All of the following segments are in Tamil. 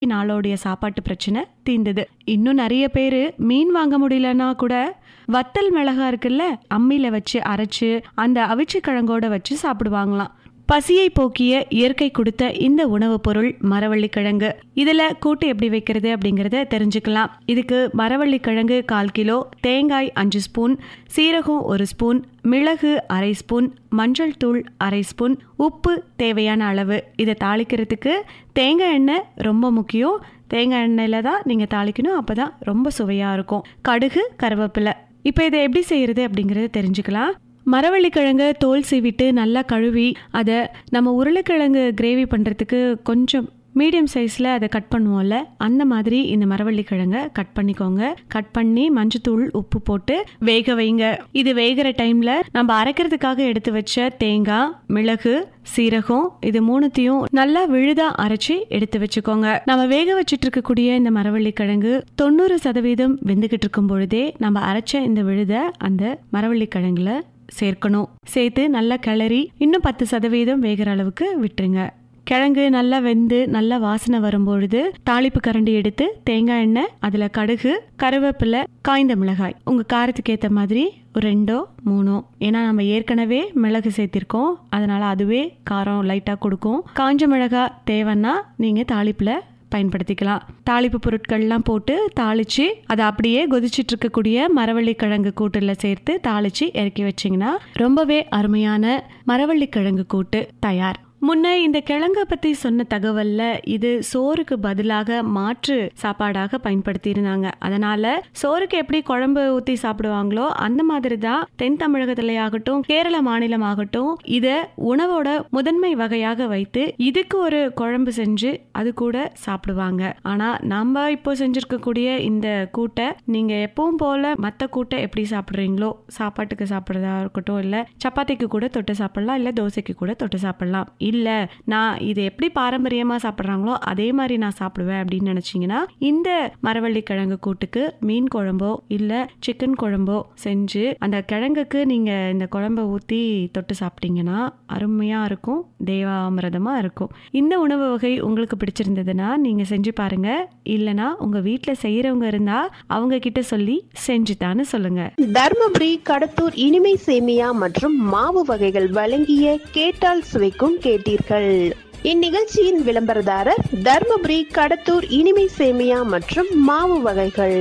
நாளோடைய சாப்பாட்டு பிரச்சனை தீர்ந்தது இன்னும் நிறைய பேர் மீன் வாங்க முடியலன்னா கூட வத்தல் மிளகா இருக்குல்ல அம்மியில வச்சு அரைச்சு அந்த அவிச்சு கிழங்கோட வச்சு சாப்பிடுவாங்களாம் பசியை போக்கிய இயற்கை கொடுத்த இந்த உணவுப் பொருள் மரவள்ளிக்கிழங்கு இதில் கூட்டு எப்படி வைக்கிறது அப்படிங்கிறத தெரிஞ்சுக்கலாம் இதுக்கு மரவள்ளிக்கிழங்கு கால் கிலோ தேங்காய் அஞ்சு ஸ்பூன் சீரகம் ஒரு ஸ்பூன் மிளகு அரை ஸ்பூன் மஞ்சள் தூள் அரை ஸ்பூன் உப்பு தேவையான அளவு இதை தாளிக்கிறதுக்கு தேங்காய் எண்ணெய் ரொம்ப முக்கியம் தேங்காய் எண்ணெயில் தான் நீங்கள் தாளிக்கணும் அப்போ தான் ரொம்ப சுவையாக இருக்கும் கடுகு கருவேப்பிலை இப்போ இதை எப்படி செய்கிறது அப்படிங்கிறத தெரிஞ்சுக்கலாம் மரவள்ளிக்கிழங்கு தோல் சீவிட்டு நல்லா கழுவி அதை நம்ம உருளைக்கிழங்கு கிரேவி பண்ணுறதுக்கு கொஞ்சம் மீடியம் சைஸில் அதை கட் பண்ணுவோம்ல அந்த மாதிரி இந்த மரவள்ளிக்கிழங்கை கட் பண்ணிக்கோங்க கட் பண்ணி மஞ்சத்தூள் உப்பு போட்டு வேக வைங்க இது வேகிற டைமில் நம்ம அரைக்கிறதுக்காக எடுத்து வச்ச தேங்காய் மிளகு சீரகம் இது மூணுத்தையும் நல்லா விழுதா அரைச்சி எடுத்து வச்சுக்கோங்க நம்ம வேக வச்சுட்டு இருக்கக்கூடிய இந்த மரவள்ளிக்கிழங்கு தொண்ணூறு சதவீதம் வெந்துகிட்டு இருக்கும் பொழுதே நம்ம அரைச்ச இந்த விழுத அந்த மரவள்ளிக்கிழங்குல சேர்க்கணும் சேர்த்து நல்லா கிளறி இன்னும் பத்து சதவீதம் வேகிற அளவுக்கு விட்டுருங்க கிழங்கு நல்லா வெந்து நல்லா வாசனை வரும்பொழுது தாளிப்பு கரண்டி எடுத்து தேங்காய் எண்ணெய் அதில் கடுகு கருவேப்பிலை காய்ந்த மிளகாய் உங்கள் காரத்துக்கு ஏற்ற மாதிரி ஒரு ரெண்டோ மூணோ ஏன்னா நம்ம ஏற்கனவே மிளகு சேர்த்திருக்கோம் அதனால அதுவே காரம் லைட்டாக கொடுக்கும் காஞ்ச மிளகாய் தேவைன்னா நீங்கள் தாளிப்பில் பயன்படுத்திக்கலாம் தாளிப்பு பொருட்கள்லாம் போட்டு தாளிச்சு அதை அப்படியே கொதிச்சிட்டு இருக்கக்கூடிய மரவள்ளிக்கிழங்கு கூட்டில் சேர்த்து தாளிச்சு இறக்கி வச்சிங்கன்னா ரொம்பவே அருமையான மரவள்ளிக்கிழங்கு கூட்டு தயார் முன்ன இந்த கிழங்கை பற்றி சொன்ன தகவல்ல இது சோறுக்கு பதிலாக மாற்று சாப்பாடாக பயன்படுத்தி இருந்தாங்க அதனால சோறுக்கு எப்படி குழம்பு ஊற்றி சாப்பிடுவாங்களோ அந்த மாதிரி தான் தென் தமிழகத்திலே ஆகட்டும் கேரள மாநிலமாகட்டும் இதை உணவோட முதன்மை வகையாக வைத்து இதுக்கு ஒரு குழம்பு செஞ்சு அது கூட சாப்பிடுவாங்க ஆனா நம்ம இப்போ செஞ்சிருக்கக்கூடிய இந்த கூட்டை நீங்க எப்பவும் போல மற்ற கூட்டை எப்படி சாப்பிட்றீங்களோ சாப்பாட்டுக்கு சாப்பிட்றதா இருக்கட்டும் இல்லை சப்பாத்திக்கு கூட தொட்டு சாப்பிடலாம் இல்லை தோசைக்கு கூட தொட்டு சாப்பிடலாம் இல்லை நான் இது எப்படி பாரம்பரியமாக சாப்பிட்றாங்களோ அதே மாதிரி நான் சாப்பிடுவேன் அப்படின்னு நினச்சிங்கன்னா இந்த மரவள்ளி கிழங்கு கூட்டுக்கு மீன் குழம்போ இல்லை சிக்கன் குழம்போ செஞ்சு அந்த கிழங்குக்கு நீங்கள் இந்த குழம்பை ஊற்றி தொட்டு சாப்பிட்டீங்கன்னா அருமையாக இருக்கும் தேவாமிரதமாக இருக்கும் இந்த உணவு வகை உங்களுக்கு பிடிச்சிருந்ததுன்னா நீங்கள் செஞ்சு பாருங்க இல்லைனா உங்கள் வீட்டில் செய்கிறவங்க இருந்தால் அவங்க கிட்ட சொல்லி செஞ்சுதான்னு சொல்லுங்கள் தர்மபுரி கடத்தூர் இனிமை சேமியா மற்றும் மாவு வகைகள் வழங்கிய கேட்டால் சுவைக்கும் கேட்டீர்கள் இந்நிகழ்ச்சியின் விளம்பரதாரர் தர்மபுரி கடத்தூர் இனிமை சேமியா மற்றும் மாவு வகைகள்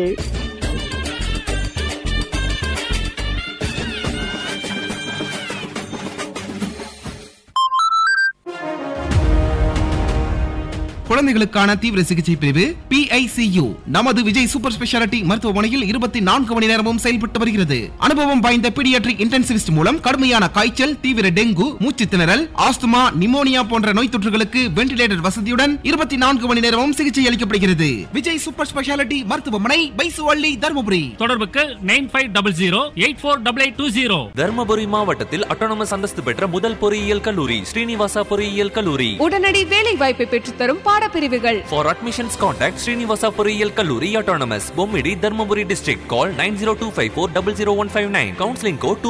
குழந்தைகளுக்கான தீவிர சிகிச்சை பிரிவு PICU நமது விஜய் சூப்பர் ஸ்பெஷாலிட்டி மருத்துவமனையில் இருபத்தி நான்கு மணி நேரமும் செயல்பட்டு வருகிறது அனுபவம் வாய்ந்த பீடியாட்ரிக் இன்டென்சிவிஸ்ட் மூலம் கடுமையான காய்ச்சல் தீவிர டெங்கு மூச்சு திணறல் ஆஸ்துமா நிமோனியா போன்ற நோய் தொற்றுகளுக்கு வென்டிலேட்டர் வசதியுடன் இருபத்தி நான்கு மணி நேரமும் சிகிச்சை அளிக்கப்படுகிறது விஜய் சூப்பர் ஸ்பெஷாலிட்டி மருத்துவமனை பைசுவள்ளி தருமபுரி தொடர்புக்கு nine five double zero eight four double eight two zero Dharmapuri மாவட்டத்தில் அட்டானமஸ் அந்தஸ்து பெற்ற முதல் பொறியியல் கல்லூரி ஸ்ரீனிவாசா பொறியியல் கல்லூரி உடனடி வேலை வாய்ப்பை பெற்றுத்தரும் பாடப்பிரிவுகள் For admissions, contact Srinivasa பொறியியல் கல்லூரி autonomous Bommidi Dharmapuri district. Call 90254 Counseling code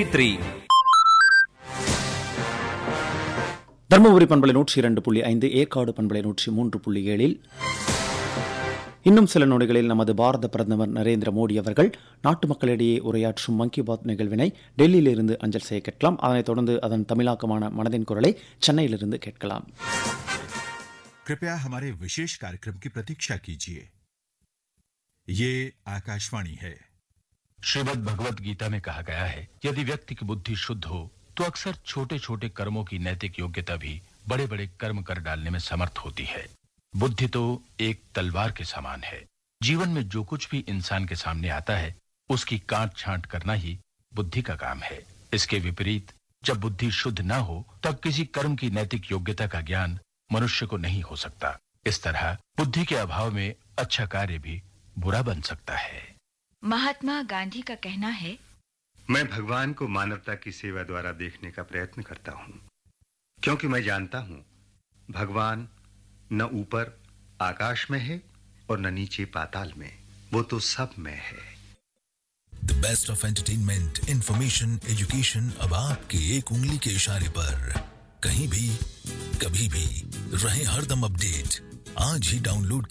2683. Dharmapuri பண்பலை நூற்றி இரண்டு புள்ளி ஐந்து ஏற்காடு பண்பலை நூற்றி மூன்று புள்ளி ஏழில் இன்னும் சில நொடிகளில் நமது பாரத பிரதமர் நரேந்திர மோடி அவர்கள் நாட்டு மக்களிடையே உரையாற்றும் மன் கி பாத் நிகழ்வினை டெல்லியிலிருந்து அஞ்சல் செய்ய கேட்கலாம் அதனைத் தொடர்ந்து அதன் தமிழாக்கமான மனதின் குரலை சென்னையிலிருந்து கேட்கலாம் कृपया हमारे विशेष कार्यक्रम की प्रतीक्षा कीजिए ये आकाशवाणी है श्रीमद् भगवत गीता में कहा गया है यदि व्यक्ति की बुद्धि शुद्ध हो तो अक्सर छोटे छोटे कर्मों की नैतिक योग्यता भी बड़े बड़े कर्म कर डालने में समर्थ होती है बुद्धि तो एक तलवार के समान है जीवन में जो कुछ भी इंसान के सामने आता है उसकी काट छांट करना ही बुद्धि का काम है इसके विपरीत जब बुद्धि शुद्ध न हो तब किसी कर्म की नैतिक योग्यता का ज्ञान मनुष्य को नहीं हो सकता इस तरह बुद्धि के अभाव में अच्छा कार्य भी बुरा बन सकता है महात्मा गांधी का कहना है मैं भगवान को मानवता की सेवा द्वारा देखने का प्रयत्न करता हूं क्योंकि मैं जानता हूं भगवान न ऊपर आकाश में है और न नीचे पाताल में वो तो सब में है the best of entertainment information education अब आपके एक उंगली के इशारे पर कहीं भी कभी भी रहे हरदम अपडेट आज ही डाउनलोड